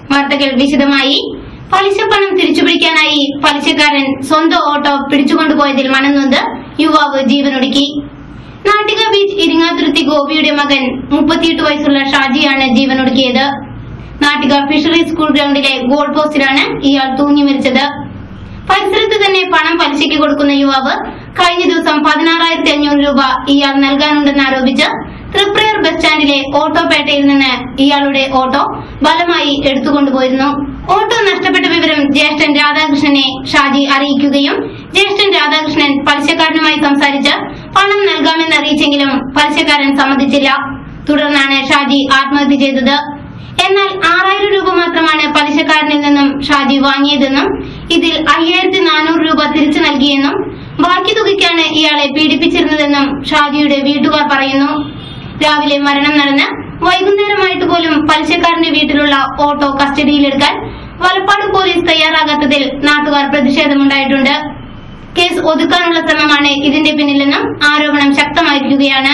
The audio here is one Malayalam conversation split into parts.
വാർത്തകൾ വിശദമായി പലിശപ്പണം തിരിച്ചുപിടിക്കാനായി പലിശക്കാരൻ സ്വന്തം ഓട്ടോ പിടിച്ചുകൊണ്ടുപോയതിൽ മനംനൊന്ത് യുവാവ് ജീവനൊടുക്കി നാട്ടിക ബീച്ച് ഇരിങ്ങാതുരുത്തി ഗോപിയുടെ മകൻ മുപ്പത്തിയെട്ട് വയസ്സുള്ള ഷാജിയാണ് ജീവനൊടുക്കിയത് നാട്ടിക ഫിഷറി സ്കൂൾ ഗ്രൗണ്ടിലെ ഗോൾ പോസ്റ്റിലാണ് ഇയാൾ തൂങ്ങി മരിച്ചത് പരിസരത്ത് തന്നെ പണം പലിശയ്ക്ക് കൊടുക്കുന്ന യുവാവ് കഴിഞ്ഞ ദിവസം പതിനാറായിരത്തി അഞ്ഞൂറ് രൂപ ഇയാൾ നൽകാനുണ്ടെന്ന് ആരോപിച്ച് തൃപ്രയർ ബസ് സ്റ്റാൻഡിലെ ഓട്ടോപേട്ടയിൽ നിന്ന് ഇയാളുടെ ഓട്ടോ ബലമായി എടുത്തുകൊണ്ടുപോയിരുന്നു ഓട്ടോ നഷ്ടപ്പെട്ട വിവരം ജ്യേഷ്ഠൻ രാധാകൃഷ്ണനെ ഷാജി അറിയിക്കുകയും ജ്യേഷ്ഠൻ രാധാകൃഷ്ണൻ പലിശക്കാരനുമായി സംസാരിച്ച് പണം നൽകാമെന്ന് അറിയിച്ചെങ്കിലും പലിശക്കാരൻ സമ്മതിച്ചില്ല തുടർന്നാണ് ഷാജി ആത്മഹത്യ ചെയ്തത് എന്നാൽ ആറായിരം രൂപ മാത്രമാണ് പലിശക്കാരനിൽ നിന്നും ഷാജി വാങ്ങിയതെന്നും ഇതിൽ അയ്യായിരത്തി നാനൂറ് രൂപ തിരിച്ചു നൽകിയെന്നും ബാക്കി തുകയ്ക്കാണ് ഇയാളെ പീഡിപ്പിച്ചിരുന്നതെന്നും ഷാജിയുടെ വീട്ടുകാർ പറയുന്നു രാവിലെ മരണം നടന്ന് വൈകുന്നേരമായിട്ട് പോലും പലിശക്കാരന്റെ വീട്ടിലുള്ള ഓട്ടോ കസ്റ്റഡിയിലെടുക്കാൻ വലപ്പാട് പോലീസ് തയ്യാറാകാത്തതിൽ നാട്ടുകാർ പ്രതിഷേധമുണ്ടായിട്ടുണ്ട് കേസ് ഒതുക്കാനുള്ള ശ്രമമാണ് ഇതിന്റെ പിന്നിലെന്നും ആരോപണം ശക്തമായിരിക്കുകയാണ്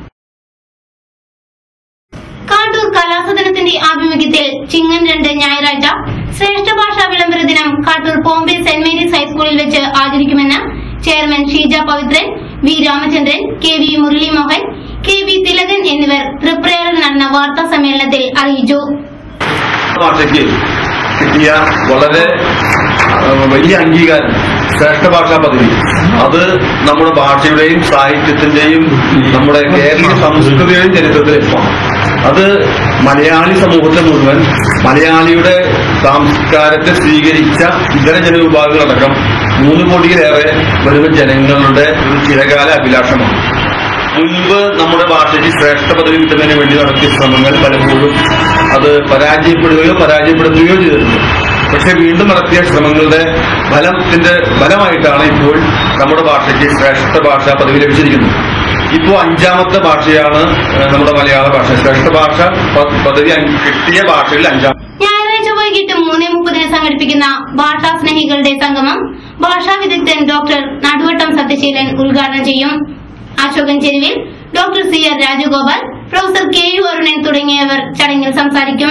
കാട്ടൂർ കലാസദനത്തിന്റെ ആഭിമുഖ്യത്തിൽ ചിങ്ങൻ രണ്ട് ഞായറാഴ്ച ശ്രേഷ്ഠ ഭാഷാ വിളംബര ദിനം കാട്ടൂർ ബോംബെ സെന്റ് മേരീസ് ഹൈസ്കൂളിൽ വെച്ച് ആചരിക്കുമെന്ന് chairman Sheeja Pavithran V Ramachandran K V Murali Mohan K V Thilakan എന്നിവർ തൃപ്രയാറിൽ നടന്ന വാർത്താ സമ്മേളനത്തിൽ അറിയിച്ചു ഭാഷയ്ക്ക് കിട്ടിയ വളരെ ആ, വലിയ അംഗീകാരം ശ്രേഷ്ഠ ഭാഷാ പദവി അത് നമ്മുടെ ഭാഷയുടെയും സാഹിത്യത്തിന്റെയും നമ്മുടെ കേരളീയ സംസ്കൃതിയുടെയും ചരിത്രത്തിൽ എത്തുമാണ് അത് മലയാളി സമൂഹത്തെ മുഴുവൻ മലയാളിയുടെ സംസ്കാരത്തെ സ്വീകരിച്ച ഇതര ജനവിഭാഗങ്ങളടക്കം മൂന്ന് കോടിയിലേറെ വരുന്ന ജനങ്ങളുടെ ഒരു ചിരകാല അഭിലാഷമാണ് മുൻപ് നമ്മുടെ ഭാഷയ്ക്ക് ശ്രേഷ്ഠ പദവി കിട്ടുന്നതിന് വേണ്ടി നടത്തിയ ശ്രമങ്ങൾ പലപ്പോഴും അത് പരാജയപ്പെടുകയോ പരാജയപ്പെടുത്തുകയോ ചെയ്തിട്ടുണ്ട് പക്ഷെ വീണ്ടും നടത്തിയ ശ്രമങ്ങളുടെ ഫലത്തിന്റെ ഫലമായിട്ടാണ് ഇപ്പോൾ നമ്മുടെ ഭാഷയ്ക്ക് ശ്രേഷ്ഠ ഭാഷാ പദവി ലഭിച്ചിരിക്കുന്നത് ഇപ്പോൾ അഞ്ചാമത്തെ ഭാഷയാണ് ഏഹ്, നമ്മുടെ മലയാള ഭാഷ ശ്രേഷ്ഠ ഭാഷ പ- പദവി അഞ്ച് കിട്ടിയ ഭാഷയിൽ അഞ്ചാം ഞായറാഴ്ച വൈകിട്ട് മൂന്ന് മുപ്പതിന് സംഘടിപ്പിക്കുന്ന ഭാഷാ സ്നേഹികളുടെ സംഗമം ഭാഷാ വിദഗ്ധൻ ഡോക്ടർ നടുവട്ടം സത്യശീലൻ ഉദ്ഘാടനം ചെയ്യും Ashokan Cheruvil doctor C R Rajagopal professor K U Arunan തുടങ്ങിയവർ ചടങ്ങിൽ സംസാരിക്കും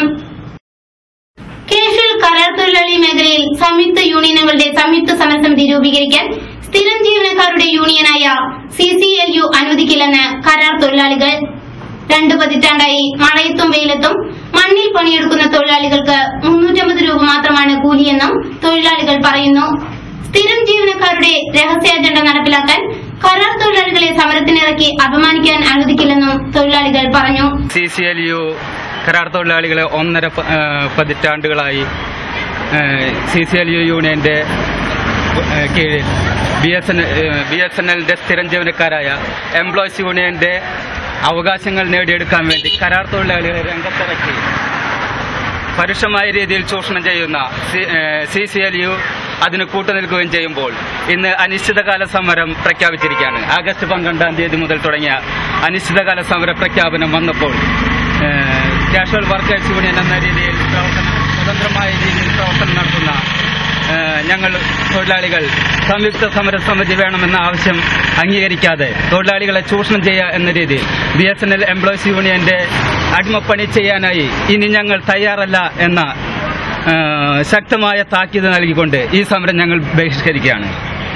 കേഷൽ കരാർ തൊഴിലാളി മേഖലയിൽ സംയുക്ത യൂണിയനുകളുടെ സംയുക്ത സമരസമിതി രൂപീകരിക്കാൻ സ്ഥിരം ജീവനക്കാരുടെ യൂണിയനായ സി സി എൽ യു അനുവദിക്കില്ലെന്ന് കരാർ തൊഴിലാളികൾ രണ്ടു പതിറ്റാണ്ടായി മഴയത്തും വെയിലത്തും മണ്ണിൽ പണിയെടുക്കുന്ന തൊഴിലാളികൾക്ക് മുന്നൂറ്റമ്പത് രൂപ മാത്രമാണ് കൂലിയെന്നും തൊഴിലാളികൾ പറയുന്നു സ്ഥിരം ജീവനക്കാരുടെ രഹസ്യ അജണ്ട നടപ്പിലാക്കാൻ കരാർ തൊഴിലാളികളെ സമരത്തിനിറക്കി അപമാനിക്കാൻ അനുവദിക്കില്ലെന്നും തൊഴിലാളികൾ പറഞ്ഞു സി സി എൽ യു കരാർ തൊഴിലാളികളെ ഒന്നര പ- ആ, പതിറ്റാണ്ടുകളായി സി സി എൽ യു യൂണിയന്റെ ആ, കീഴിൽ B S N B S N എല്ലിന്റെ സ്ഥിരം ജീവനക്കാരായ എംപ്ലോയീസ് യൂണിയന്റെ അവകാശങ്ങൾ നേടിയെടുക്കാൻ വേണ്ടി കരാർ തൊഴിലാളികളെ രംഗത്തിറക്കി പരുഷമായ രീതിയിൽ ചൂഷണം ചെയ്യുന്ന സി സി എൽ യു അതിന് കൂട്ടുനിൽക്കുകയും ചെയ്യുമ്പോൾ ഇന്ന് അനിശ്ചിതകാല സമരം പ്രഖ്യാപിച്ചിരിക്കുകയാണ് ആഗസ്റ്റ് പന്ത്രണ്ടാം തീയതി മുതൽ തുടങ്ങിയ അനിശ്ചിതകാല സമര പ്രഖ്യാപനം വന്നപ്പോൾ കാഷ്വൽ വർക്കേഴ്സ് യൂണിയൻ എന്ന രീതിയിൽ പ്രവർത്തനം സ്വതന്ത്രമായ രീതിയിൽ പ്രവർത്തനം നടത്തുന്ന ഏഹ്, ഞങ്ങൾ തൊഴിലാളികൾ സംയുക്ത സമരസമിതി വേണമെന്ന ആവശ്യം അംഗീകരിക്കാതെ തൊഴിലാളികളെ ചൂഷണം ചെയ്യുക എന്ന രീതിയിൽ B S N L employees യൂണിയന്റെ അടിമപ്പണി ചെയ്യാനായി ഇനി ഞങ്ങൾ തയ്യാറല്ല എന്ന ഏഹ്, ശക്തമായ താക്കീത് നൽകിക്കൊണ്ട് ഈ സമരം ഞങ്ങൾ ബഹിഷ്കരിക്കുകയാണ്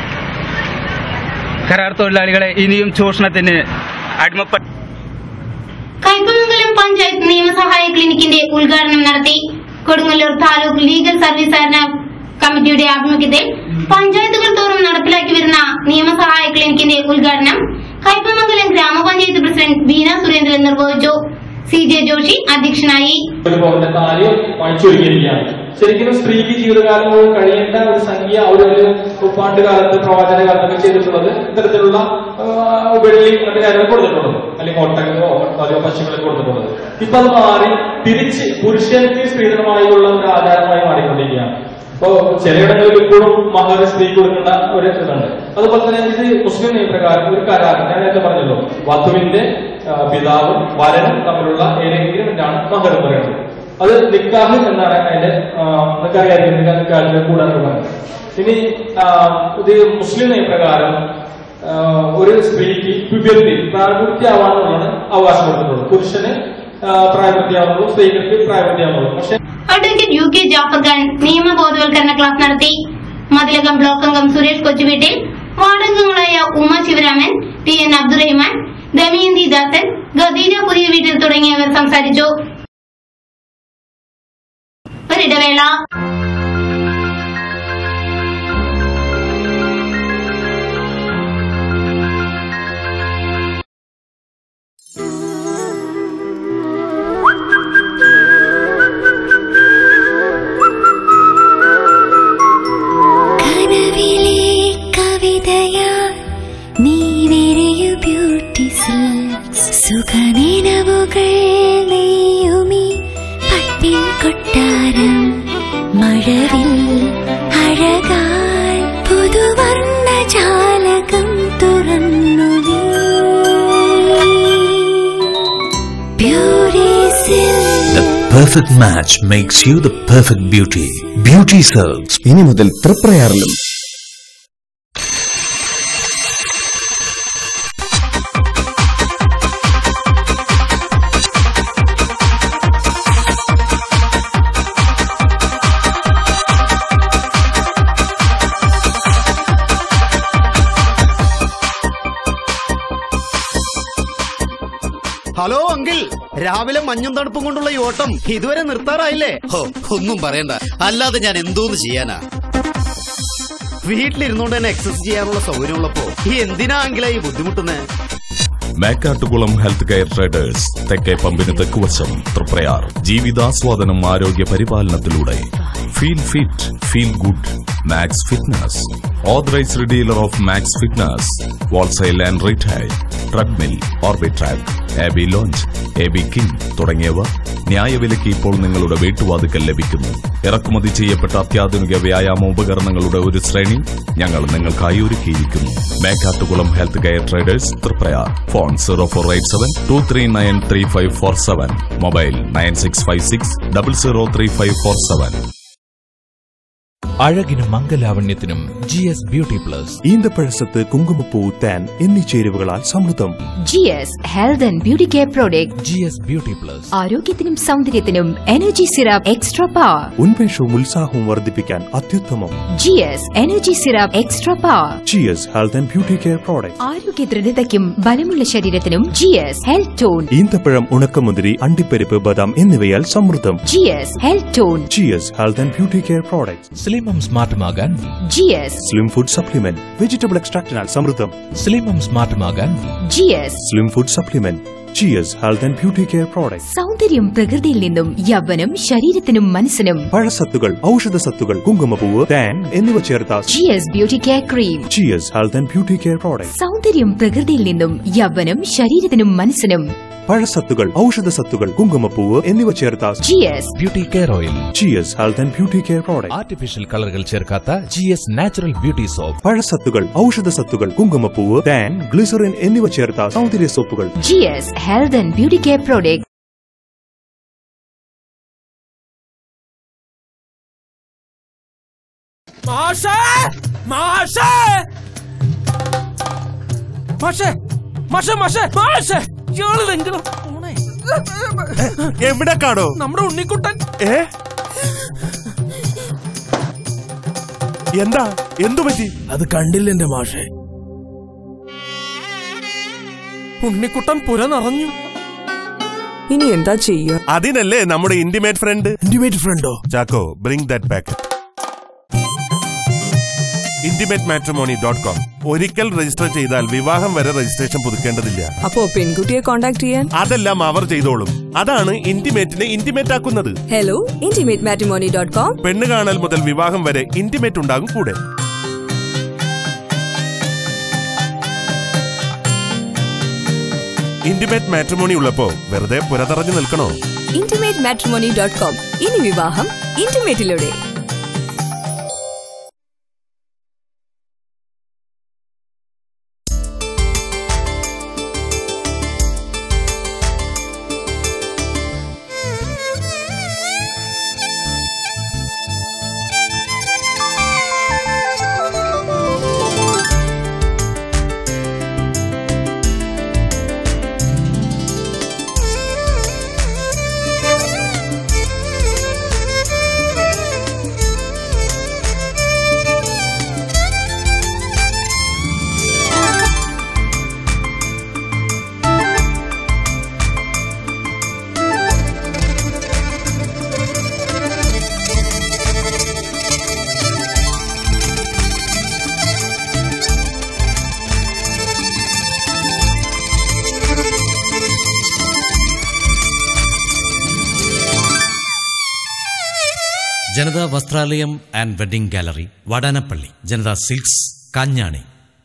കരാർ തൊഴിലാളികളെ ഇനിയും ചൂഷണത്തിന് അടിമപ്പ കയ്പമംഗലം പഞ്ചായത്ത് നിയമസഹായ ക്ലിനിക്കിന്റെ ഉദ്ഘാടനം നടത്തി കൊടുങ്ങല്ലൂർ താലൂക്ക് ലീഗൽ സർവീസ് സഹകരണ കമ്മിറ്റിയുടെ ആഭിമുഖ്യത്തിൽ പഞ്ചായത്തുകൾ തോറും നടപ്പിലാക്കി വരുന്ന നിയമസഹായ ക്ലിനിക്കിന്റെ ഉദ്ഘാടനം കയ്പമംഗലം ഗ്രാമപഞ്ചായത്ത് പ്രസിഡന്റ് ബീന സുരേന്ദ്രൻ നിർവഹിച്ചു സി ജെ ജോഷി അധ്യക്ഷനായി ഒരു പവന്റെ താലി വാങ്ങിച്ചൊരുക്കിയിരിക്കുകയാണ് ശരിക്കും സ്ത്രീക്ക് ജീവിതകാലം മുഴുവൻ കഴിയേണ്ട ഒരു സംഖ്യ അവർ ഒരു പണ്ട് കാലത്ത് പ്രവാചന കാലത്തൊക്കെ ചെയ്തിട്ടുള്ളത് ഇത്തരത്തിലുള്ള ആ, വെള്ളി മറ്റു കാര്യങ്ങൾ കൊടുത്തിട്ടുള്ളത് അല്ലെങ്കിൽ ഒട്ടകങ്ങളോ അതോ പശുക്കളെ കൊടുത്തിട്ടുള്ളത് ഇപ്പൊ അത് മാറി തിരിച്ച് പുരുഷർക്ക് സ്ത്രീധനമായുള്ള ഒരു ആചാരമായി മാറിക്കൊണ്ടിരിക്കുകയാണ് അപ്പോ ചിലയിടങ്ങളിൽ ഇപ്പോഴും മഹർ സ്ത്രീ കൊടുക്കേണ്ട ഒരു ഇതുണ്ട് അതുപോലെ തന്നെ ഇത് മുസ്ലിം നിയമപ്രകാരം ഒരു കരാർ ഞാൻ നേരത്തെ പറഞ്ഞല്ലോ വധുവിന്റെ ആ, പിതാവും വരനും തമ്മിലുള്ള ഏതെങ്കിലുമാണ് മഹർ എന്ന് പറയുന്നത് അത് നിക്കാഹ് എന്നാണ് അതിന്റെ ആ, നിങ്ങൾക്കറിയാം നിക്കാഹിന്റെ കൂടാതെ പറയുന്നത് ഇനി ആ, ഇത് മുസ്ലിം നിയമപ്രകാരം ആ, ഒരു സ്ത്രീക്ക് പുബ്യത്തി പ്രായപൂർത്തിയാവാനുള്ളതാണ് അവകാശം കൊടുത്തിട്ടുള്ളത് പുരുഷന് ആ, പ്രായപൂർത്തിയാവുന്നുള്ളൂ സ്ത്രീകൾക്ക് പ്രായപൂർത്തിയാവുന്നുള്ളൂ പക്ഷെ advocate U K Jafar Khan നിയമ ബോധവൽക്കരണ ക്ലാസ് നടത്തി മതിലകം ബ്ലോക്ക് അംഗം സുരേഷ് കൊച്ചുവീട്ടിൽ വാർഡംഗങ്ങളായ ഉമ ശിവരാമൻ ടി എൻ അബ്ദുറഹിമാൻ ദമയന്തി ദാസൻ ഗദീജ പുതിയ വീട്ടിൽ തുടങ്ങിയവർ സംസാരിച്ചു ഒരിടവേള കനവിലെ കവിതയാ നീ വിരയു ബ്യൂട്ടിഫുൾ സുഖനിനവുകൾ നെയ്യുമി പട്ടിൻ കൊട്ടാരം മഴവിൽ അഴകാൽ പുതുവർണ്ണ ജാലകം തുറന്നു The perfect match makes you the perfect beauty. Beauty Silks. ഇനി മുതൽ തൃപ്രയാറിലും ഹലോ അങ്കിൾ രാവിലെ മഞ്ഞും തണുപ്പും കൊണ്ടുള്ള ഈ ഓട്ടം ഇതുവരെ നിർത്താറായില്ലേ ഹോ, ഒന്നും പറയണ്ട അല്ലാതെ ഞാൻ എന്തോന്ന് ചെയ്യാനാ വീട്ടിലിരുന്നോണ്ട് തന്നെ എക്സസൈസ് ചെയ്യാനുള്ള സൗകര്യമുള്ളപ്പോ ഈ എന്തിനാ അങ്കിളെ ഈ ബുദ്ധിമുട്ടുന്നേ മേക്കാട്ടുകുളം ഹെൽത്ത് കെയർ ട്രേഡേഴ്സ് തെക്കേ പമ്പിന് തെക്കുവശം തൃപ്രയാർ ജീവിതാസ്വാദനം ആരോഗ്യ പരിപാലനത്തിലൂടെ feel fit feel good Max Fitness authorised dealer of Max Fitness wholesale and retail treadmill orbitrek A B lounge A B king തുടങ്ങിയവ ന്യായവിലയ്ക്ക് ഇപ്പോൾ നിങ്ങളുടെ വീട്ടുവാതുക്കൽ ലഭിക്കുന്നു ഇറക്കുമതി ചെയ്യപ്പെട്ട അത്യാധുനിക വ്യായാമ ഉപകരണങ്ങളുടെ ഒരു ശ്രേണി ഞങ്ങൾ നിങ്ങൾക്കായി ഒരുക്കിയിരിക്കുന്നു Mekkattukulam health care traders Triprayar phone zero four eight seven two three nine three five four seven mobile nine six five six double zero three five four seven അഴകിനും മംഗലാവണ്യത്തിനും ജി എസ് ബ്യൂട്ടി പ്ലസ് ഈന്തപ്പഴസത്ത് കുങ്കുമപ്പൂ താൻ എന്നീ ചേരുവകളാൽ സമൃദ്ധം G S health and beauty care product G S beauty plus ആരോഗ്യത്തിനും സൗന്ദര്യത്തിനും എനർജി സിറപ്പ് എക്സ്ട്രാ പവർ ഉന്മേഷവും ഉത്സാഹവും വർദ്ധിപ്പിക്കാൻ അത്യുത്തമം G S energy syrup extra power Chiyas health and beauty care product ആരോഗ്യ ദൃഢതയ്ക്കും ബലമുള്ള ശരീരത്തിനും ജി എസ് ഹെൽത്ത് ടോൺ ഈന്തപ്പഴം ഉണക്കമുന്തിരി അണ്ടിപ്പരിപ്പ് ബദാം എന്നിവയാൽ സമൃദ്ധം G S health tone Chiyas health and beauty care product സ്ലിമം സ്മാർട്ടുമാകാൻ G S slim food supplement vegetable എക്സ്ട്രാക്റ്റിനാൽ സമൃദ്ധം സ്ലിമം സ്മാർട്ടുമാകാൻ G S slim food supplement Chiyas health and beauty care product സൗന്ദര്യം പ്രകൃതിയിൽ നിന്നും യൗവനം ശരീരത്തിനും മനസ്സിനും പഴസത്തുകൾ ഔഷധസത്തുകൾ കുങ്കുമപ്പൂവ് താൻ എന്നിവ ചേർത്ത G S beauty care cream Chiyas health and beauty care product സൗന്ദര്യം പ്രകൃതിയിൽ നിന്നും യൗവനം ശരീരത്തിനും മനസ്സിനും പഴസത്തുകൾ ഔഷധസത്തുകൾ കുങ്കുമപ്പൂവ് എന്നിവ ചേർത്ത G S beauty care oil Chiyas health and beauty care product artificial കളറുകൾ ചേർക്കാത്ത G S natural beauty soap പഴസത്തുകൾ ഔഷധസത്തുകൾ കുങ്കുമപ്പൂവ് താൻ ഗ്ലിസറിൻ എന്നിവ ചേർത്ത സൗന്ദര്യ സോപ്പുകൾ G S health and beauty care product മാഷേ മാഷേ മാഷേ മാഷേ മാഷേ മാഷേ ഇയാള് വെങ്കലം പോണേ എവിടെ കാണോ നമ്മുടെ ഉണ്ണിക്കുട്ടൻ ഏ എന്താ എന്തു പറ്റി അത് കണ്ടില്ല എന്റെ മാഷേ ഉണ്ണിക്കുട്ടൻ പുര നിറഞ്ഞു ഇനി എന്താ ചെയ്യുക അതിനല്ലേ നമ്മുടെ ഇന്റിമേറ്റ് ഫ്രണ്ട് ഇന്റിമേറ്റ് ഫ്രണ്ടോ Chacko bring that back intimate matrimony dot com ഒരിക്കൽ രജിസ്റ്റർ ചെയ്താൽ വിവാഹം വരെ രജിസ്ട്രേഷൻ പുതുക്കേണ്ടതില്ല അപ്പോ പെൺകുട്ടിയെ കോണ്ടാക്ട് ചെയ്യാൻ അതെല്ലാം അവർ ചെയ്തോളും അതാണ് ഇന്റിമേറ്റിനെ ഇന്റിമേറ്റ് ആക്കുന്നത് hello intimate matrimony dot com പെണ്ണ് കാണൽ മുതൽ വിവാഹം വരെ ഇന്റിമേറ്റ് ഉണ്ടാകും കൂടെ ഇന്റിമേറ്റ് മാട്രിമോണി ഉള്ളപ്പോ വെറുതെ പുരതറഞ്ഞു നിൽക്കണോ ഇന്റിമേറ്റ് മാട്രിമോണി ഡോട്ട് കോം ഇനി വിവാഹം ഇന്റിമേറ്റിലൂടെ Janatha Vasthralayam and wedding gallery Vadanappally Janatha silks Kanjani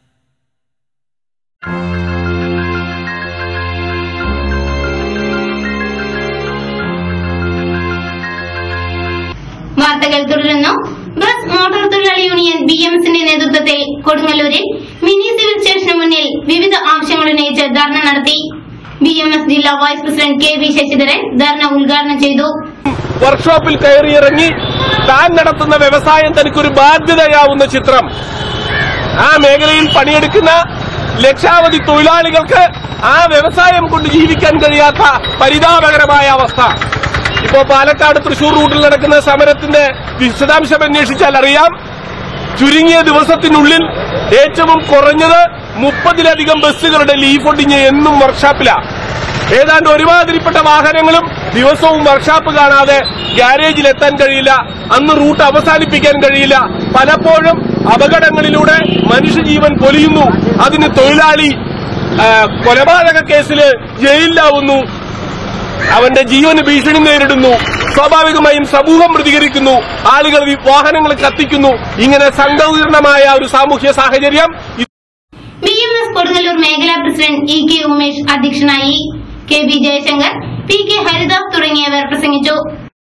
വാർത്തകൾ തുടരുന്നു ബസ് മോട്ടോർ തൊഴിലാളി യൂണിയൻ ബി എം എസിന്റെ നേതൃത്വത്തിൽ കൊടുങ്ങല്ലൂരിൽ മിനി സിവിൽ സ്റ്റേഷന് മുന്നിൽ വിവിധ ആവശ്യങ്ങൾ ഉന്നയിച്ച് ധർണ നടത്തി ബി എം എസ് ജില്ലാ vice president K V Sasidharan ധർണ ഉദ്ഘാടനം ചെയ്തു വർക്ക്ഷോപ്പിൽ കയറിയിറങ്ങി താൻ നടത്തുന്ന വ്യവസായം തനിക്കൊരു ബാധ്യതയാവുന്ന ചിത്രം ആ മേഖലയിൽ പണിയെടുക്കുന്ന ലക്ഷാവധി തൊഴിലാളികൾക്ക് ആ വ്യവസായം കൊണ്ട് ജീവിക്കാൻ കഴിയാത്ത പരിതാപകരമായ അവസ്ഥ ഇപ്പോ പാലക്കാട് തൃശൂർ റൂട്ടിൽ നടക്കുന്ന സമരത്തിന്റെ വിശദാംശം അന്വേഷിച്ചാൽ അറിയാം ചുരുങ്ങിയ ദിവസത്തിനുള്ളിൽ ഏറ്റവും കുറഞ്ഞത് മുപ്പതിലധികം ബസ്സുകളുടെ ലീഫ് ഒടിഞ്ഞ് എന്നും വർക്ക്ഷോപ്പിലാണ് ഏതാണ്ട് ഒരുമാതിരിപ്പെട്ട വാഹനങ്ങളും ദിവസവും വർക്ക്ഷോപ്പ് കാണാതെ ഗ്യാരേജിൽ എത്താൻ കഴിയില്ല അന്ന് റൂട്ട് അവസാനിപ്പിക്കാൻ കഴിയില്ല പലപ്പോഴും അപകടങ്ങളിലൂടെ മനുഷ്യജീവൻ പൊലിയുന്നു അതിന് തൊഴിലാളി ആ, കൊലപാതക കേസിൽ ജയിലിലാവുന്നു അവന്റെ ജീവന് ഭീഷണി നേരിടുന്നു സ്വാഭാവികമായും സമൂഹം പ്രതികരിക്കുന്നു ആളുകൾ വി- വാഹനങ്ങൾ കത്തിക്കുന്നു ഇങ്ങനെ സങ്കീർണമായ ഒരു സാമൂഹ്യ സാഹചര്യം ബി എം എസ് കൊടുങ്ങല്ലൂർ മേഖലാ പ്രസിഡന്റ് ഇ കെ ഉമേഷ് അധ്യക്ഷനായി K V Jayasankar P K Haridas തുടങ്ങിയവർ പ്രസംഗിച്ചു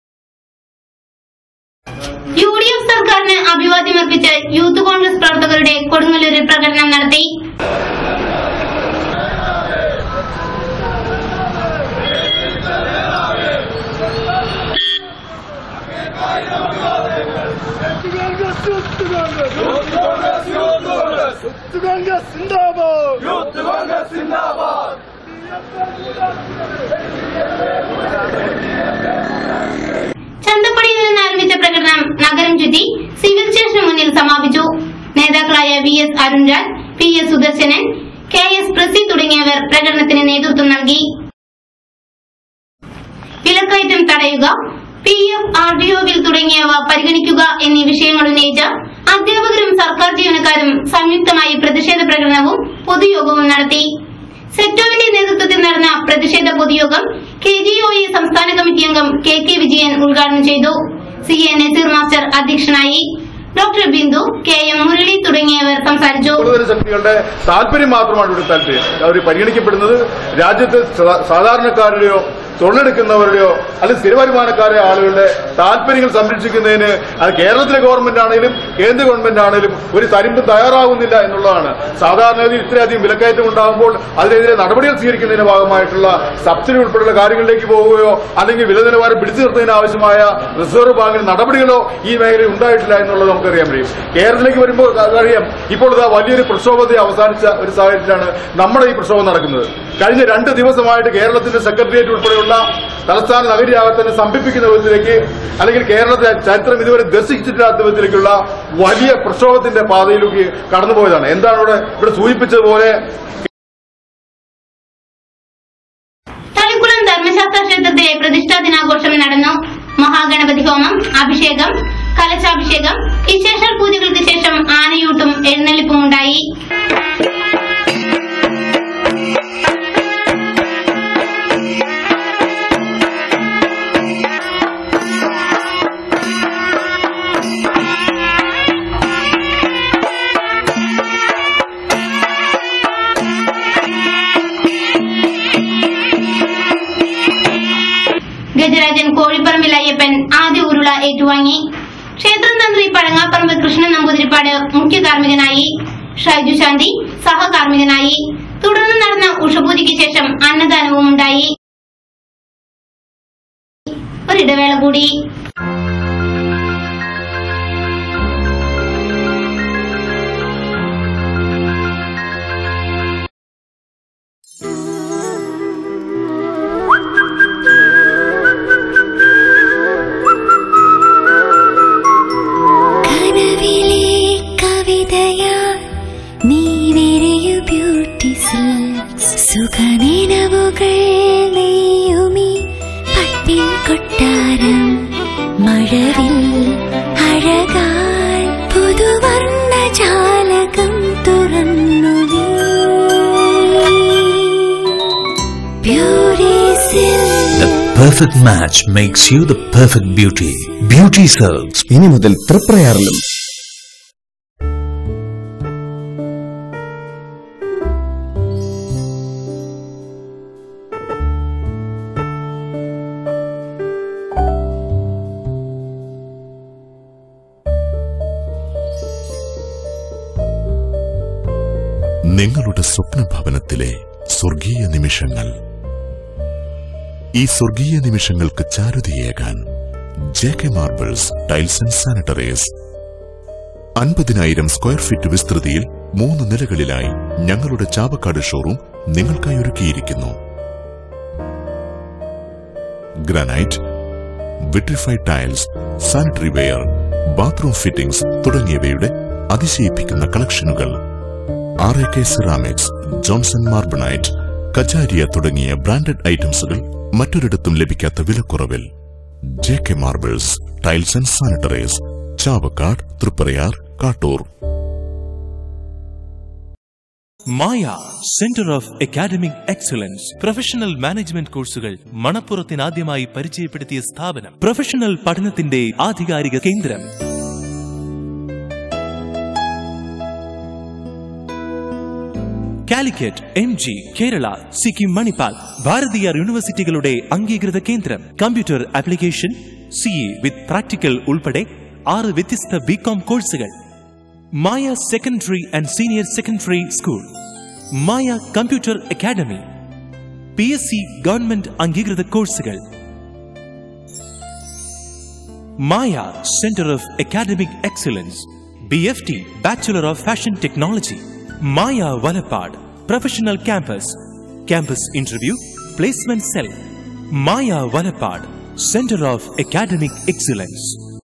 യു ഡി എഫ് സർക്കാരിന് അഭിവാദ്യമർപ്പിച്ച് യൂത്ത് കോൺഗ്രസ് പ്രവർത്തകരുടെ കൊടുങ്ങല്ലൂരിൽ പ്രകടനം നടത്തി ചന്തപ്പടിയിൽ നിന്ന് ആരംഭിച്ച പ്രകടനം നഗരം ചുറ്റി സിവിൽ സ്റ്റേഷന് മുന്നിൽ സമാപിച്ചു നേതാക്കളായ V S Arunraj P S Sudarsanan K S പ്രസി തുടങ്ങിയവർ പ്രകടനത്തിന് നേതൃത്വം നൽകി വിലക്കയറ്റം തടയുക P F R D A bill തുടങ്ങിയവ പരിഗണിക്കുക എന്നീ വിഷയങ്ങൾ ഉന്നയിച്ച് അധ്യാപകരും സർക്കാർ ജീവനക്കാരും സംയുക്തമായി പ്രതിഷേധ പ്രകടനവും പൊതുയോഗവും നടത്തി സെക്ടോവിന്റെ നേതൃത്വത്തിൽ നടന്ന പ്രതിഷേധ പൊതുയോഗം കെ ജി ഒ എ സംസ്ഥാന കമ്മിറ്റി അംഗം കെ കെ വിജയൻ ഉദ്ഘാടനം ചെയ്തു സി എ നസീർ മാസ്റ്റർ അധ്യക്ഷനായി doctor Bindu K M Murali തുടങ്ങിയവർ സംസാരിച്ചു കൂടുതൽ ശക്തികളുടെ താല്പര്യം മാത്രമാണ് ഇവിടെ താല്പര്യം അവർ പരിഗണിക്കപ്പെടുന്നത് രാജ്യത്തെ സാ- സാധാരണക്കാരുടെയോ തൊഴിലെടുക്കുന്നവരുടെയോ അല്ലെങ്കിൽ സ്ഥിരവരുമാനക്കാരെ ആളുകളുടെ താല്പര്യങ്ങൾ സംരക്ഷിക്കുന്നതിന് അത് കേരളത്തിലെ ഗവൺമെന്റ് ആണെങ്കിലും കേന്ദ്ര ഗവൺമെന്റ് ആണെങ്കിലും ഒരു തരിമ്പ് തയ്യാറാവുന്നില്ല എന്നുള്ളതാണ് സാധാരണഗതിയിൽ ഇത്രയധികം വിലക്കയറ്റം ഉണ്ടാകുമ്പോൾ അതിനെതിരെ നടപടികൾ സ്വീകരിക്കുന്നതിന്റെ ഭാഗമായിട്ടുള്ള സബ്സിഡി ഉൾപ്പെടെയുള്ള കാര്യങ്ങളിലേക്ക് പോവുകയോ അല്ലെങ്കിൽ വില നിലവാരം പിടിച്ചു നിർത്തുന്നതിന് ആവശ്യമായ റിസർവ് ബാങ്കിന് നടപടികളോ ഈ മേഖലയിൽ ഉണ്ടായിട്ടില്ല എന്നുള്ളത് നമുക്കറിയാൻ കഴിയും കേരളത്തിലേക്ക് വരുമ്പോൾ അറിയാം ഇപ്പോൾ ഇതാ വലിയൊരു പ്രക്ഷോഭത്തെ അവസാനിച്ച ഒരു സാഹചര്യത്തിലാണ് നമ്മുടെ ഈ പ്രക്ഷോഭം നടക്കുന്നത് കഴിഞ്ഞ രണ്ട് ദിവസമായിട്ട് കേരളത്തിന്റെ സെക്രട്ടേറിയറ്റ് ഉൾപ്പെടെയുള്ള തലസ്ഥാന നഗരിയാകെ തന്നെ സംഭിപ്പിക്കുന്ന വിധത്തിലേക്ക് അല്ലെങ്കിൽ കേരളത്തിലെ ചരിത്രം ഇതുവരെ ദർശിച്ചിട്ടില്ലാത്ത വിധത്തിലേക്കുള്ള വലിയ പ്രക്ഷോഭത്തിന്റെ പാതയിലേക്ക് കടന്നുപോയതാണ് എന്താണ് ഇവിടെ ഇവിടെ സൂചിപ്പിച്ചതുപോലെ തളിക്കുളം ധർമ്മശാസ്ത്ര ക്ഷേത്രത്തിലെ പ്രതിഷ്ഠാ ദിനാഘോഷം നടന്നു മഹാഗണപതി ഹോമം അഭിഷേകം കലശാഭിഷേകം വിശേഷ പൂജകൾക്ക് ശേഷം ആനയൂട്ടും എഴുന്നള്ളിപ്പും ഉണ്ടായി ഗജരാജൻ കോഴിപ്പറമ്പിൽ അയ്യപ്പൻ ആദ്യ ഉരുള ഏറ്റുവാങ്ങി ക്ഷേത്രം തന്ത്രി പഴങ്ങാപ്പറമ്പ് കൃഷ്ണൻ നമ്പൂതിരിപ്പാട് മുഖ്യ കാർമ്മികനായി ഷൈജു ശാന്തി സഹകാർമ്മികനായി തുടർന്ന് നടന്ന ഉഷപൂജയ്ക്ക് ശേഷം അന്നദാനവും ഉണ്ടായി ഒരിടവേള കൂടി കനവിലെ കവിതയാ നീ വിരയു ബ്യൂട്ടി സിൽക്സ് സുഖനിനവുകൾ നെയ്യുമി പട്ടിൻ കൊട്ടാരം മഴ perfect match makes you the perfect beauty. Beauty Silks. ഇനി മുതൽ തൃപ്രയാറിലും നിങ്ങളുടെ സ്വപ്ന ഭവനത്തിലെ സ്വർഗീയ നിമിഷങ്ങൾ ഈ സ്വർഗീയ നിമിഷങ്ങൾക്ക് ചാരുതയേകാൻ J K marbles tiles and sanitaries അൻപതിനായിരം സ്ക്വയർ ഫീറ്റ് വിസ്തൃതിയിൽ മൂന്ന് നിലകളിലായി ഞങ്ങളുടെ ചാവക്കാട് ഷോറൂം നിങ്ങൾക്കായി ഒരുക്കിയിരിക്കുന്നു granite vitrified tiles sanitary ware bathroom fittings തുടങ്ങിയവയുടെ അതിശയിപ്പിക്കുന്ന കളക്ഷനുകൾ R A K ceramics Johnson marbonite Kajaria തുടങ്ങിയ ബ്രാൻഡഡ് ഐറ്റംസുകൾ മറ്റൊരിടത്തും ലഭിക്കാത്ത വിലക്കുറവിൽ J K marbles tiles and sanitaries Chavakkad Triprayar Kattoor Maya centre of academic excellence professional management കോഴ്സുകൾ മണപ്പുറത്തിനാദ്യമായി പരിചയപ്പെടുത്തിയ സ്ഥാപനം പ്രൊഫഷണൽ പഠനത്തിന്റെ ആധികാരിക കേന്ദ്രം കാലിക്കറ്റ് എം ജി കേരള സിക്കിം മണിപ്പാൽ ഭാരതീയ യൂണിവേഴ്സിറ്റികളുടെ അംഗീകൃത കേന്ദ്രം computer application C A with practical ഉൾപ്പെടെ ആറ് വ്യത്യസ്ത ബികോം കോഴ്സുകൾ Maya secondary and senior secondary school Maya computer academy P S C government അംഗീകൃത കോഴ്സുകൾ Maya centre of academic excellence B F T bachelor of fashion technology Maya Valappad professional campus campus interview placement cell Maya Valappad centre of academic excellence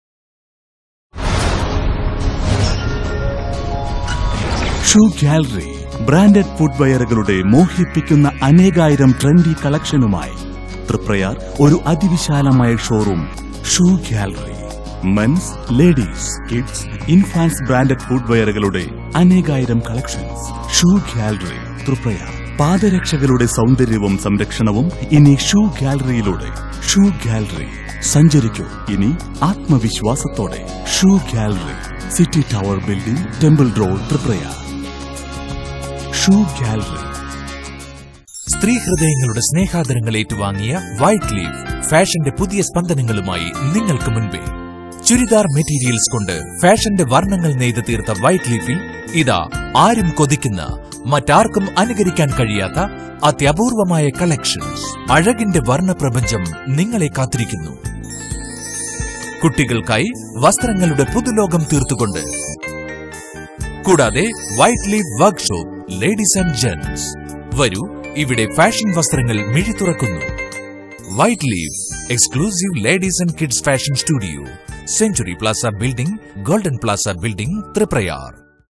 shoe gallery branded ഫുട്വെയറുകളുടെ മോഹിപ്പിക്കുന്ന അനേകായിരം ട്രെൻഡി കളക്ഷനുമായി തൃപ്രയാർ ഒരു അതിവിശാലമായ showroom shoe gallery men's ladies kids infants branded ഫുട്വെയറുകളുടെ അനേകായിരം കളക്ഷൻസ് ഷൂ ഗാലറി തൃപ്രയാർ പാദരക്ഷകളുടെ സൗന്ദര്യവും സംരക്ഷണവും ഇനി ഷൂ ഗാലറിയിലൂടെ ഷൂ ഗാലറി സഞ്ചരിക്കൂ ഇനി ആത്മവിശ്വാസത്തോടെ shoe gallery city tower building temple road Triprayar shoe gallery സ്ത്രീ ഹൃദയങ്ങളുടെ സ്നേഹാദരങ്ങൾ ഏറ്റുവാങ്ങിയ വൈറ്റ് ലീഫ് ഫാഷന്റെ പുതിയ സ്പന്ദനങ്ങളുമായി നിങ്ങൾക്ക് മുൻപേ ചുരിദാർ മെറ്റീരിയൽസ് കൊണ്ട് ഫാഷന്റെ വർണ്ണങ്ങൾ നെയ്ത് തീർത്ത വൈറ്റ് ലീഫിൽ ഇതാ ആരും കൊതിക്കുന്ന മറ്റാർക്കും അനുകരിക്കാൻ കഴിയാത്ത അത്യപൂർവമായ കളക്ഷൻസ് അഴകിന്റെ വർണ്ണപ്രപഞ്ചം നിങ്ങളെ കാത്തിരിക്കുന്നു കുട്ടികൾക്കായി വസ്ത്രങ്ങളുടെ പുതുലോകം തീർത്തുകൊണ്ട് കൂടാതെ white leaf workshop ladies and gents വരൂ ഇവിടെ ഫാഷൻ വസ്ത്രങ്ങൾ മിഴി തുറക്കുന്നു white leaf exclusive ladies and kids fashion studio century plaza building golden plaza building Thriprayar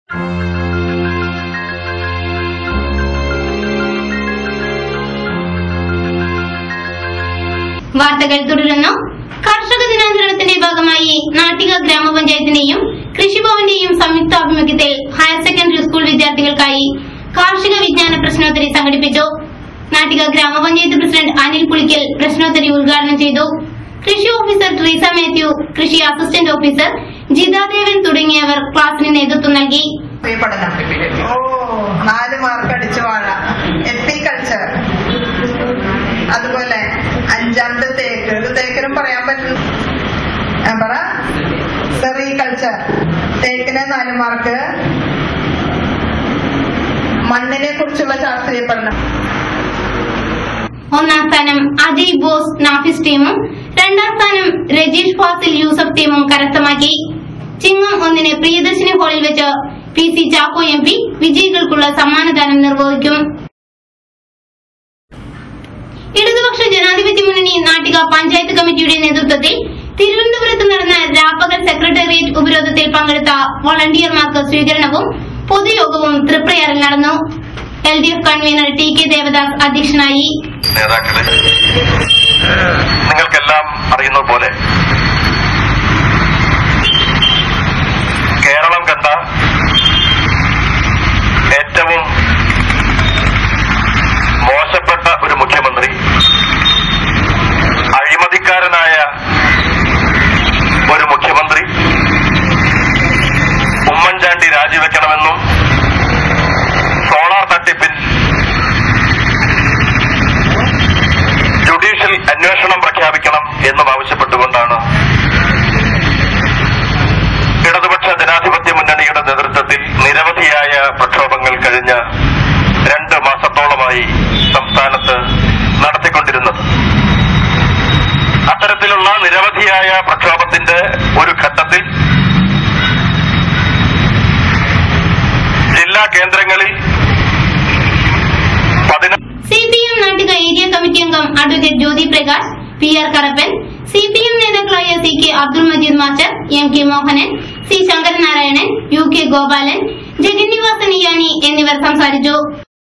വാർത്തകൾ തുടരുന്നു കർഷക ദിനാചരണത്തിന്റെ ഭാഗമായി നാട്ടിക ഗ്രാമപഞ്ചായത്തിന്റെയും കൃഷിഭവന്റെയും സംയുക്താഭിമുഖ്യത്തിൽ ഹയർ സെക്കൻഡറി സ്കൂൾ വിദ്യാർത്ഥികൾക്കായി കാർഷിക വിജ്ഞാന പ്രശ്നോത്തരി സംഘടിപ്പിച്ചു നാട്ടിക ഗ്രാമപഞ്ചായത്ത് പ്രസിഡന്റ് അനിൽ പുളിക്കൽ പ്രശ്നോത്തരി ഉദ്ഘാടനം ചെയ്തു കൃഷി ഓഫീസർ ട്രീസ മാത്യു കൃഷി അസിസ്റ്റന്റ് ഓഫീസർ ജിതാദേവൻ തുടങ്ങിയവർ ക്ലാസിന് നേതൃത്വം നൽകി പഠനം ഓ നാല് മാർക്ക് അടിച്ചു വാഴ എപ്പിക്കൾച്ചർ അതുപോലെ അഞ്ചാമത്തെ തേക്ക് ഇത് തേക്കിനും പറയാൻ പറ്റും ആ, പറ സെറികൾച്ചർ തേക്കിന് നാല് മാർക്ക് മണ്ണിനെ കുറിച്ചുള്ള ശാസ്ത്രീയ പഠനം ഒന്നാം സ്ഥാനം അജയ് ബോസ് നാഫിസ് ടീമും രണ്ടാം സ്ഥാനം രജീഷ് ഫാസിൽ യൂസഫ് ടീമും കരസ്ഥമാക്കി ചിങ്ങം ഒന്നിന് പ്രിയദർശിനി ഹാളിൽ വെച്ച് P C Chacko M P വിജയികൾക്കുള്ള സമ്മാനദാനം നിർവഹിക്കും ഇടതുപക്ഷ ജനാധിപത്യ മുന്നണി നാട്ടിക പഞ്ചായത്ത് കമ്മിറ്റിയുടെ നേതൃത്വത്തിൽ തിരുവനന്തപുരത്ത് നടന്ന രാപ്പകൽ സെക്രട്ടേറിയറ്റ് ഉപരോധത്തിൽ പങ്കെടുത്ത വളണ്ടിയർമാർക്ക് സ്വീകരണവും പൊതുയോഗവും തൃപ്രയാറിൽ നടന്നു L D F convener T K Devadas അധ്യക്ഷനായി നേതാക്കളെ നിങ്ങൾക്കെല്ലാം അറിയുന്ന പോലെ കേരളം കണ്ട ഏറ്റവും മോശപ്പെട്ട ഒരു മുഖ്യമന്ത്രി ഇത്തരത്തിലുള്ള നിരവധിയായ പ്രക്ഷോഭത്തിന്റെ ഒരു ഘട്ടത്തിൽ ജില്ലാ കേന്ദ്രങ്ങളിൽ C P M Nattika area committee അംഗം advocate Jyothi Prakash P R Karappan C P M നേതാക്കളായ C K Abdul Majeed master M K Mohanan C Sankaranarayanan U K Gopalan Jagannivasan ഇയാനി എന്നിവർ സംസാരിച്ചു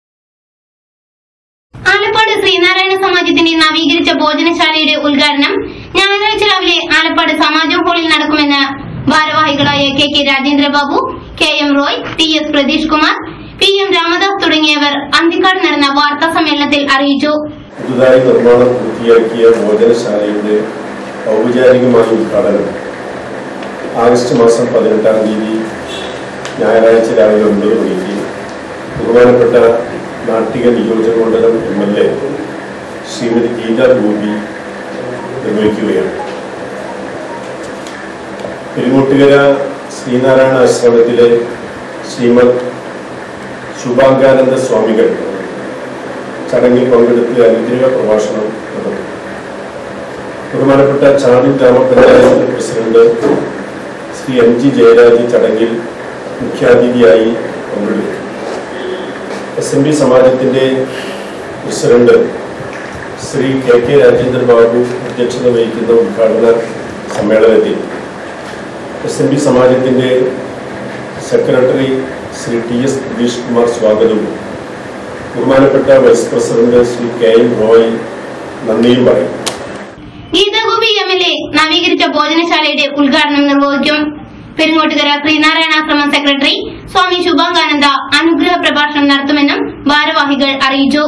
ആലപ്പാട് ശ്രീനാരായണ സമാജത്തിന്റെ നവീകരിച്ച ഭോജനശാലയുടെ ഉദ്ഘാടനം ഞായറാഴ്ച രാവിലെ ആലപ്പാട് സമാജം ഹാളിൽ നടക്കുമെന്ന് ഭാരവാഹികളായ K K Rajendrababu K M Roy T S Pratheesh Kumar P M Ramadas തുടങ്ങിയവർ അന്തിക്കാട് നടന്ന വാർത്താ സമ്മേളനത്തിൽ അറിയിച്ചു പുതുതായി നിർമ്മാണം പൂർത്തിയാക്കിയ ഭോജനശാലയുടെ ഔപചാരികമായ ഉദ്ഘാടനം ആഗസ്റ്റ് മാസം പതിനെട്ടാം തീയതി ഞായറാഴ്ച രാവിലെ ഒൻപത് മണിക്ക് ബഹുമാനപ്പെട്ട നാട്ടിക നിയോജക മണ്ഡലം M L A Shrimati Geetha Gopi നിർവഹിക്കുകയാണ് പെരുങ്ങോട്ടുകര ശ്രീനാരായണ ആശ്രമത്തിലെ ശ്രീമദ് ശുഭാംഗാനന്ദ സ്വാമികൾ ചടങ്ങിൽ പങ്കെടുത്ത് അനുഗ്രഹ പ്രഭാഷണം നടത്തി ബഹുമാനപ്പെട്ട ചാടി ഗ്രാമപഞ്ചായത്ത് president Shri M G Jayaraj ചടങ്ങിൽ മുഖ്യാതിഥിയായി പങ്കെടുത്തു എസ് എം പി സമാജത്തിന്റെ president Shri K K Rajendra Babu അധ്യക്ഷത വഹിക്കുന്ന ഉദ്ഘാടന സമ്മേളനത്തിൽ എസ് എം പി സമാജത്തിന്റെ secretary Shri T S Pratheesh Kumar സ്വാഗതവും ബഹുമാനപ്പെട്ട vice president Shri K M Roy നന്ദിയും പറയും ഗീതാഗോപി എം എൽ എ നവീകരിച്ച ഭോജനശാലയുടെ ഉദ്ഘാടനം നിർവഹിക്കും പെരുങ്ങോട്ടുകര ശ്രീനാരായണാശ്രമം സെക്രട്ടറി സ്വാമി ശുഭാംഗാനന്ദ അനുഗ്രഹ പ്രഭാഷണം നടത്തുമെന്നും ഭാരവാഹികൾ അറിയിച്ചു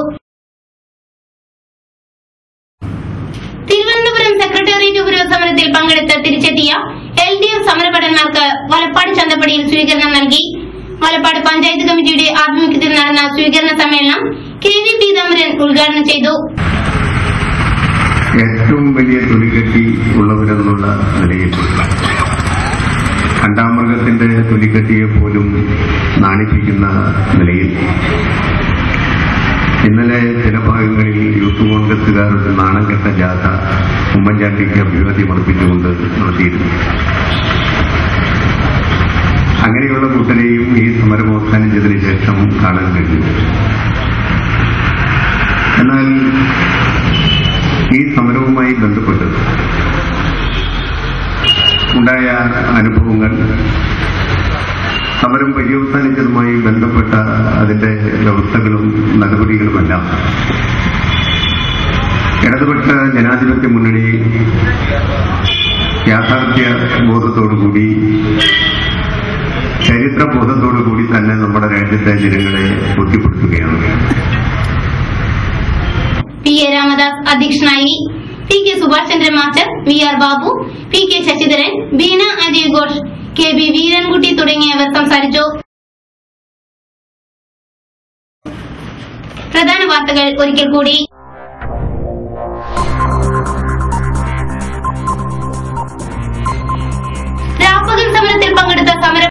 തിരുവനന്തപുരം സെക്രട്ടേറിയറ്റ് ഉപരോധ സമരത്തിൽ പങ്കെടുത്ത് തിരിച്ചെത്തിയ എൽ ഡി എഫ് സമരഭടന്മാർക്ക് വലപ്പാട് ചന്തപ്പടിയിൽ സ്വീകരണം നൽകി വലപ്പാട് പഞ്ചായത്ത് കമ്മിറ്റിയുടെ ആഭിമുഖ്യത്തിൽ നടന്ന സ്വീകരണ സമ്മേളനം കെ വി പീതാംബരൻ ഉദ്ഘാടനം ചെയ്തു ഏറ്റവും വലിയ തൊലികെട്ടി ഉള്ളവരെന്നുള്ള നിലയിൽ കണ്ടാമൃഗത്തിന്റെ തൊലികെട്ടിയെ പോലും നാണിപ്പിക്കുന്ന നിലയിൽ ഇന്നലെ ചില ഭാഗങ്ങളിൽ യൂത്ത് കോൺഗ്രസുകാരുടെ നാണം കെട്ട ജാഥ ഉമ്മൻചാണ്ടിക്ക് അഭിവാദ്യം അർപ്പിച്ചുകൊണ്ട് നടത്തിയിരുന്നു അങ്ങനെയുള്ള കൂട്ടരെയും ഈ സമരം അവസാനം ചെയ്തതിനു ശേഷം കാണാൻ കഴിഞ്ഞു എന്നാൽ ഈ സമരവുമായി ബന്ധപ്പെട്ട് ഉണ്ടായ അനുഭവങ്ങൾ സമരം പര്യവസാനിച്ചതുമായി ബന്ധപ്പെട്ട അതിന്റെ വ്യവസ്ഥകളും നടപടികളുമെല്ലാം ഇടതുപക്ഷ ജനാധിപത്യ മുന്നണി യാഥാർത്ഥ്യ ബോധത്തോടുകൂടി ചരിത്ര ബോധത്തോടുകൂടി തന്നെ നമ്മുടെ രാജ്യത്തെ ജനങ്ങളെ ബോധ്യപ്പെടുത്തുകയാണ് പി എ രാമദാസ് അധ്യക്ഷനായി P K Subhash Chandran master V R Babu P K Sasidharan Beena Ajay Ghosh K B Veerankutty തുടങ്ങിയവർ സംസാരിച്ചു പ്രധാന വാർത്തകൾ ഒരിക്കൽ കൂടി